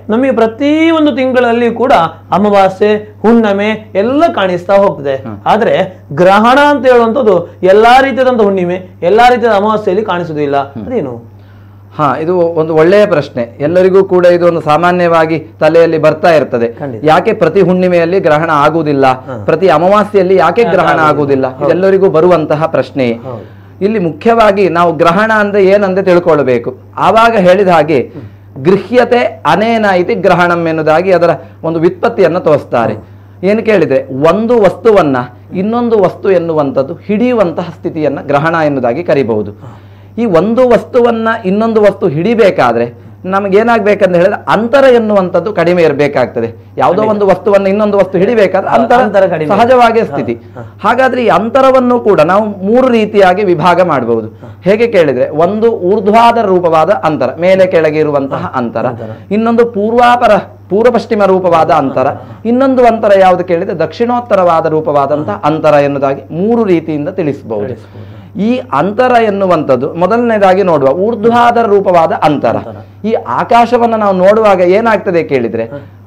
ನಮಗೆ ಪ್ರತಿ ಒಂದು ತಿಂಗಳಲ್ಲಿ ಕೂಡ ಅಮಾವಾಸ್ಯೆ ಹುಣ್ಣಿಮೆ ಎಲ್ಲ ಕಾಣಿಸ್ತಾ ಹೋಗ್ತದೆ ಆದ್ರೆ ಗ್ರಹಣ ಅಂತ ಹೇಳುವಂಥದ್ದು ಎಲ್ಲಾ ರೀತಿಯಾದಂತಹ ಹುಣ್ಣಿಮೆ ಎಲ್ಲಾ ರೀತಿಯಾದ ಅಮಾವಾಸ್ಯೆಯಲ್ಲಿ ಕಾಣಿಸುವುದಿಲ್ಲ ಅದೇನು ಹಾ ಇದು ಒಂದು ಒಳ್ಳೆಯ ಪ್ರಶ್ನೆ ಎಲ್ಲರಿಗೂ ಕೂಡ ಇದು ಒಂದು ಸಾಮಾನ್ಯವಾಗಿ ತಲೆಯಲ್ಲಿ ಬರ್ತಾ ಇರ್ತದೆ ಖಂಡಿತ. ಯಾಕೆ ಪ್ರತಿ ಹುಣ್ಣಿಮೆಯಲ್ಲಿ ಗ್ರಹಣ ಆಗುವುದಿಲ್ಲ ಪ್ರತಿ ಅಮಾವಾಸ್ಯೆಯಲ್ಲಿ ಯಾಕೆ ಗ್ರಹಣ ಆಗುವುದಿಲ್ಲ ಇದೆಲ್ಲರಿಗೂ ಬರುವಂತಹ ಪ್ರಶ್ನೆ ಹೌದು. ಇಲ್ಲಿ ಮುಖ್ಯವಾಗಿ ನಾವು ಗ್ರಹಣ ಅಂದ್ರೆ ಏನಂತ ತಿಳ್ಕೊಳ್ಬೇಕು ಆವಾಗ ಹೇಳಿದ ಹಾಗೆ ಗೃಹ್ಯತೆ ಅನೇನ ಇತಿ ಗ್ರಹಣಂ ಎನ್ನುವುದಾಗಿ ಅದರ ಒಂದು ವ್ಯುತ್ಪತ್ತಿಯನ್ನು ತೋರಿಸ್ತಾರೆ ಏನು ಕೇಳಿದ್ರೆ ಒಂದು ವಸ್ತುವನ್ನ ಇನ್ನೊಂದು ವಸ್ತು ಎನ್ನುವಂಥದ್ದು ಹಿಡಿಯುವಂತಹ ಸ್ಥಿತಿಯನ್ನ ಗ್ರಹಣ ಎನ್ನುವುದಾಗಿ ಕರಿಬಹುದು ಈ ಒಂದು ವಸ್ತುವನ್ನ ಇನ್ನೊಂದು ವಸ್ತು ಹಿಡಿಬೇಕಾದ್ರೆ ನಮಗೇನಾಗ್ಬೇಕಂತ ಹೇಳಿದ್ರೆ ಅಂತರ ಎನ್ನುವಂಥದ್ದು ಕಡಿಮೆ ಇರಬೇಕಾಗ್ತದೆ ಯಾವುದೋ ಒಂದು ವಸ್ತುವನ್ನು ಇನ್ನೊಂದು ವಸ್ತು ಹಿಡಿಬೇಕಾದ್ರೆ ಅಂತರ ಅಂತರ ಕಡಿಮೆ. ಸಹಜವಾಗಿ ಸ್ಥಿತಿ ಹಾಗಾದ್ರೆ ಈ ಅಂತರವನ್ನು ಕೂಡ ನಾವು ಮೂರು ರೀತಿಯಾಗಿ ವಿಭಾಗ ಮಾಡಬಹುದು ಹೇಗೆ ಕೇಳಿದ್ರೆ ಒಂದು ಊರ್ಧ್ವಾದ ರೂಪವಾದ ಅಂತರ ಮೇಲೆ ಕೆಳಗೆ ಇರುವಂತಹ ಅಂತರ ಇನ್ನೊಂದು ಪೂರ್ವಾಪರ ಪೂರ್ವ ಪಶ್ಚಿಮ ರೂಪವಾದ ಅಂತರ ಇನ್ನೊಂದು ಅಂತರ ಯಾವುದು ಕೇಳಿದ್ರೆ ದಕ್ಷಿಣೋತ್ತರವಾದ ರೂಪವಾದಂತಹ ಅಂತರ ಎನ್ನುವುದಾಗಿ ಮೂರು ರೀತಿಯಿಂದ ತಿಳಿಸಬಹುದು ಈ ಅಂತರ ಎನ್ನುವಂಥದ್ದು ಮೊದಲನೇದಾಗಿ ನೋಡುವ ಊರ್ಧ್ವಾದ ರೂಪವಾದ ಅಂತರ ಈ ಆಕಾಶವನ್ನು ನಾವು ನೋಡುವಾಗ ಏನಾಗ್ತದೆ ಕೇಳಿದ್ರೆ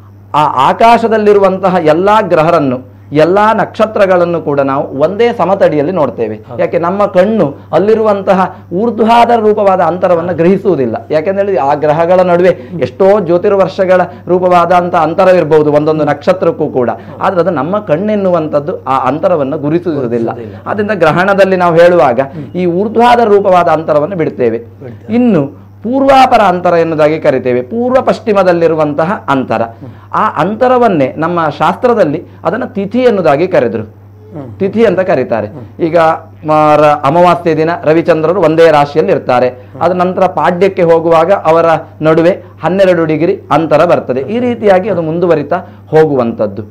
ಆ ಆಕಾಶದಲ್ಲಿರುವಂತಹ ಎಲ್ಲಾ ಗ್ರಹರನ್ನು ಎಲ್ಲಾ ನಕ್ಷತ್ರಗಳನ್ನು ಕೂಡ ನಾವು ಒಂದೇ ಸಮತಡಿಯಲ್ಲಿ ನೋಡ್ತೇವೆ ಯಾಕೆ ನಮ್ಮ ಕಣ್ಣು ಅಲ್ಲಿರುವಂತಹ ಊರ್ಧ್ವಾದ ರೂಪವಾದ ಅಂತರವನ್ನು ಗ್ರಹಿಸುವುದಿಲ್ಲ ಯಾಕೆಂದ್ರೆ ಆ ಗ್ರಹಗಳ ನಡುವೆ ಎಷ್ಟೋ ಜ್ಯೋತಿರ್ವರ್ಷಗಳ ರೂಪವಾದ ಅಂತ ಅಂತರವಿರಬಹುದು ಒಂದೊಂದು ನಕ್ಷತ್ರಕ್ಕೂ ಕೂಡ ಆದ್ರೆ ಅದು ನಮ್ಮ ಕಣ್ಣೆನ್ನುವಂಥದ್ದು ಆ ಅಂತರವನ್ನು ಗುರುತಿಸುವುದಿಲ್ಲ ಆದ್ರಿಂದ ಗ್ರಹಣದಲ್ಲಿ ನಾವು ಹೇಳುವಾಗ ಈ ಊರ್ಧ್ವಾದ ರೂಪವಾದ ಅಂತರವನ್ನು ಬಿಡ್ತೇವೆ ಇನ್ನು ಪೂರ್ವಾಪರ ಅಂತರ ಎನ್ನುವುದಾಗಿ ಕರಿತೇವೆ ಪೂರ್ವ ಪಶ್ಚಿಮದಲ್ಲಿರುವಂತಹ ಅಂತರ ಆ ಅಂತರವನ್ನೇ ನಮ್ಮ ಶಾಸ್ತ್ರದಲ್ಲಿ ಅದನ್ನು ತಿಥಿ ಎನ್ನುವುದಾಗಿ ಕರೆದ್ರು ತಿಥಿ ಅಂತ ಕರೀತಾರೆ ಈಗ ಮ, ರ- ಅಮಾವಾಸ್ಯೆ ದಿನ ರವಿಚಂದ್ರರು ಒಂದೇ ರಾಶಿಯಲ್ಲಿ ಇರ್ತಾರೆ ಅದ ನಂತರ ಪಾಡ್ಯಕ್ಕೆ ಹೋಗುವಾಗ ಅವರ ನಡುವೆ ಹನ್ನೆರಡು ಡಿಗ್ರಿ ಅಂತರ ಬರ್ತದೆ ಈ ರೀತಿಯಾಗಿ ಅದು ಮುಂದುವರಿತಾ ಹೋಗುವಂಥದ್ದು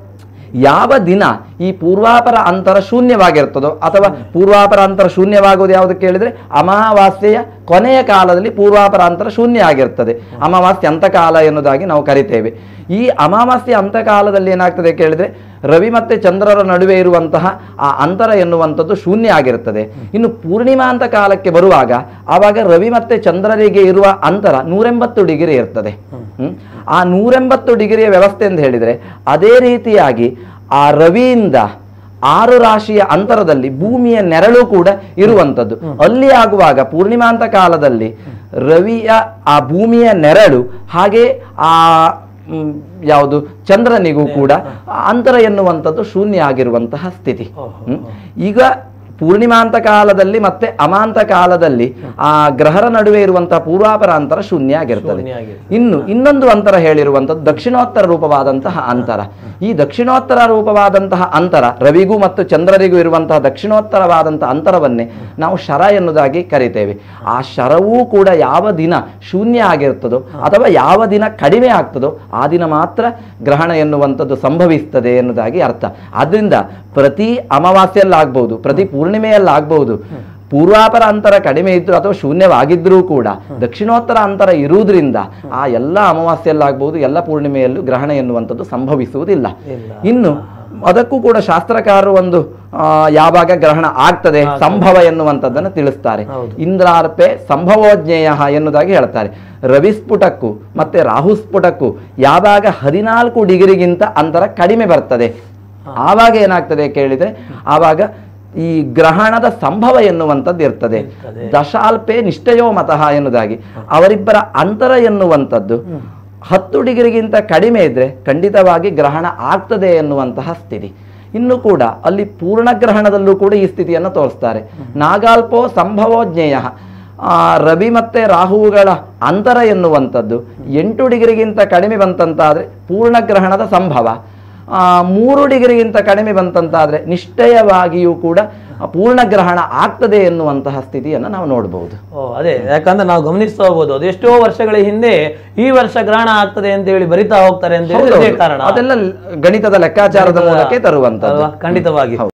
ಯಾವ ದಿನ ಈ ಪೂರ್ವಾಪರ ಅಂತರ ಶೂನ್ಯವಾಗಿರ್ತದೋ ಅಥವಾ ಪೂರ್ವಾಪರ ಅಂತರ ಶೂನ್ಯವಾಗುವುದು ಯಾವುದು ಕೇಳಿದ್ರೆ ಅಮಾವಾಸ್ಯೆಯ ಕೊನೆಯ ಕಾಲದಲ್ಲಿ ಪೂರ್ವಾಪರ ಅಂತರ ಶೂನ್ಯ ಆಗಿರ್ತದೆ ಅಮಾವಾಸ್ಯೆ ಅಂತಕಾಲ ಎನ್ನುವುದಾಗಿ ನಾವು ಕರಿತೇವೆ ಈ ಅಮಾವಾಸ್ಯೆ ಅಂತಕಾಲದಲ್ಲಿ ಏನಾಗ್ತದೆ ಕೇಳಿದ್ರೆ ರವಿ ಮತ್ತೆ ಚಂದ್ರರ ನಡುವೆ ಇರುವಂತಹ ಆ ಅಂತರ ಎನ್ನುವಂಥದ್ದು ಶೂನ್ಯ ಆಗಿರ್ತದೆ ಇನ್ನು ಪೂರ್ಣಿಮಾ ಅಂತ ಕಾಲಕ್ಕೆ ಬರುವಾಗ ಆವಾಗ ರವಿ ಮತ್ತೆ ಚಂದ್ರರಿಗೆ ಇರುವ ಅಂತರ ನೂರೆಂಬತ್ತು ಡಿಗ್ರಿ ಇರ್ತದೆ ಹ್ಮ್? ಆ ನೂರೆಂಬತ್ತು ಡಿಗ್ರಿಯ ವ್ಯವಸ್ಥೆ ಅಂತ ಹೇಳಿದ್ರೆ ಅದೇ ರೀತಿಯಾಗಿ ಆ ರವಿಯಿಂದ ಆರು ರಾಶಿಯ ಅಂತರದಲ್ಲಿ ಭೂಮಿಯ ನೆರಳು ಕೂಡ ಇರುವಂಥದ್ದು ಅಲ್ಲಿ ಆಗುವಾಗ ಪೂರ್ಣಿಮಾಂತ ಕಾಲದಲ್ಲಿ ರವಿಯ ಆ ಭೂಮಿಯ ನೆರಳು ಹಾಗೆ ಆ ಮ್, ಯಾವುದು ಚಂದ್ರನಿಗೂ ಕೂಡ ಆ ಅಂತರ ಎನ್ನುವಂಥದ್ದು ಶೂನ್ಯ ಆಗಿರುವಂತಹ ಸ್ಥಿತಿ ಹ್ಮ್? ಈಗ ಪೂರ್ಣಿಮಾಂತ ಕಾಲದಲ್ಲಿ ಮತ್ತೆ ಅಮಾಂತ ಕಾಲದಲ್ಲಿ ಆ ಗ್ರಹರ ನಡುವೆ ಇರುವಂತಹ ಪೂರ್ವಾಪರ ಅಂತರ ಶೂನ್ಯ ಆಗಿರ್ತದೆ ಶೂನ್ಯ ಆಗಿರ್ತದೆ. ಇನ್ನು ಇನ್ನೊಂದು ಅಂತರ ಹೇಳಿರುವಂಥದ್ದು ದಕ್ಷಿಣೋತ್ತರ ರೂಪವಾದಂತಹ ಅಂತರ ಈ ದಕ್ಷಿಣೋತ್ತರ ರೂಪವಾದಂತಹ ಅಂತರ ರವಿಗೂ ಮತ್ತು ಚಂದ್ರರಿಗೂ ಇರುವಂತಹ ದಕ್ಷಿಣೋತ್ತರವಾದಂತಹ ಅಂತರವನ್ನೇ ನಾವು ಶರ ಎನ್ನುವುದಾಗಿ ಕರಿತೇವೆ ಆ ಶರವೂ ಕೂಡ ಯಾವ ದಿನ ಶೂನ್ಯ ಆಗಿರ್ತದೋ ಅಥವಾ ಯಾವ ದಿನ ಕಡಿಮೆ ಆಗ್ತದೋ ಆ ದಿನ ಮಾತ್ರ ಗ್ರಹಣ ಎನ್ನುವಂಥದ್ದು ಸಂಭವಿಸ್ತದೆ ಎನ್ನುವುದಾಗಿ ಅರ್ಥ ಆದ್ರಿಂದ ಪ್ರತಿ ಅಮಾವಾಸ್ಯಲ್ಲಾಗ್ಬಹುದು ಪ್ರತಿ ಪೂರ್ಣಿಮೆಯಲ್ಲಾಗ್ಬಹುದು ಪೂರ್ವಾಪರ ಅಂತರ ಕಡಿಮೆ ಇದ್ರು ಅಥವಾ ಶೂನ್ಯವಾಗಿದ್ರೂ ಕೂಡ ದಕ್ಷಿಣೋತ್ತರ ಅಂತರ ಇರುವುದರಿಂದ ಆ ಎಲ್ಲ ಅಮಾವಾಸ್ಯಲ್ಲಾಗ್ಬಹುದು ಎಲ್ಲ ಪೂರ್ಣಿಮೆಯಲ್ಲೂ ಗ್ರಹಣ ಎನ್ನುವಂಥದ್ದು ಸಂಭವಿಸುವುದಿಲ್ಲ ಇಲ್ಲ. ಇನ್ನು ಅದಕ್ಕೂ ಕೂಡ ಶಾಸ್ತ್ರಕಾರರು ಒಂದು ಆ, ಯಾವಾಗ ಗ್ರಹಣ ಆಗ್ತದೆ ಸಂಭವ ಎನ್ನುವಂಥದ್ದನ್ನು ತಿಳಿಸ್ತಾರೆ ಹೌದು. ಇಂದ್ರಾರ್ಪೆ ಸಂಭವೋಜ್ಞೇಯ ಎನ್ನುವುದಾಗಿ ಹೇಳ್ತಾರೆ ರವಿಸ್ಫುಟಕ್ಕೂ ಮತ್ತೆ ರಾಹುಸ್ಫುಟಕ್ಕೂ ಯಾವಾಗ ಹದಿನಾಲ್ಕು ಡಿಗ್ರಿಗಿಂತ ಅಂತರ ಕಡಿಮೆ ಬರ್ತದೆ ಆವಾಗ ಏನಾಗ್ತದೆ ಕೇಳಿದ್ರೆ ಆವಾಗ ಈ ಗ್ರಹಣದ ಸಂಭವ ಎನ್ನುವಂಥದ್ದು ಇರ್ತದೆ ಇರ್ತದೆ. ದಶಾಲ್ಪೆ ನಿಷ್ಠಯೋ ಮತಃ ಎನ್ನುವುದಾಗಿ ಅವರಿಬ್ಬರ ಅಂತರ ಎನ್ನುವಂಥದ್ದು ಹತ್ತು ಡಿಗ್ರಿಗಿಂತ ಕಡಿಮೆ ಇದ್ರೆ ಖಂಡಿತವಾಗಿ ಗ್ರಹಣ ಆಗ್ತದೆ ಎನ್ನುವಂತಹ ಸ್ಥಿತಿ ಇನ್ನು ಕೂಡ ಅಲ್ಲಿ ಪೂರ್ಣಗ್ರಹಣದಲ್ಲೂ ಕೂಡ ಈ ಸ್ಥಿತಿಯನ್ನು ತೋರಿಸ್ತಾರೆ ನಾಗಾಲ್ಪೋ ಸಂಭವೋ ಜ್ಞೇಯ ಆ, ರವಿ ಮತ್ತೆ ರಾಹುಗಳ ಅಂತರ ಎನ್ನುವಂಥದ್ದು ಎಂಟು ಡಿಗ್ರಿಗಿಂತ ಕಡಿಮೆ ಬಂತಂತಾದ್ರೆ ಪೂರ್ಣಗ್ರಹಣದ ಸಂಭವ ಆ, ಮೂರು ಡಿಗ್ರಿಗಿಂತ ಕಡಿಮೆ ಬಂತಂತಾದ್ರೆ ನಿಶ್ಚಯವಾಗಿಯೂ ಕೂಡ ಪೂರ್ಣಗ್ರಹಣ ಆಗ್ತದೆ ಎನ್ನುವಂತಹ ಸ್ಥಿತಿಯನ್ನು ನಾವು ನೋಡಬಹುದು ಓ ಅದೇ ಯಾಕಂದ್ರೆ ನಾವು ಗಮನಿಸ್ತಾ ಹೋಗ್ಬೋದು ಅದೆಷ್ಟೋ ವರ್ಷಗಳ ಹಿಂದೆ ಈ ವರ್ಷ ಗ್ರಹಣ ಆಗ್ತದೆ ಅಂತ ಹೇಳಿ ಬರಿತಾ ಹೋಗ್ತಾರೆ ಅಂತ ಹೇಳಿ ಇದೇ ಕಾರಣ ಅದೆಲ್ಲ ಗಣಿತದ ಲೆಕ್ಕಾಚಾರದ ಮೂಲಕ ತರುವಂತದ್ದು ಅಲ್ವಾ? ಖಂಡಿತವಾಗಿ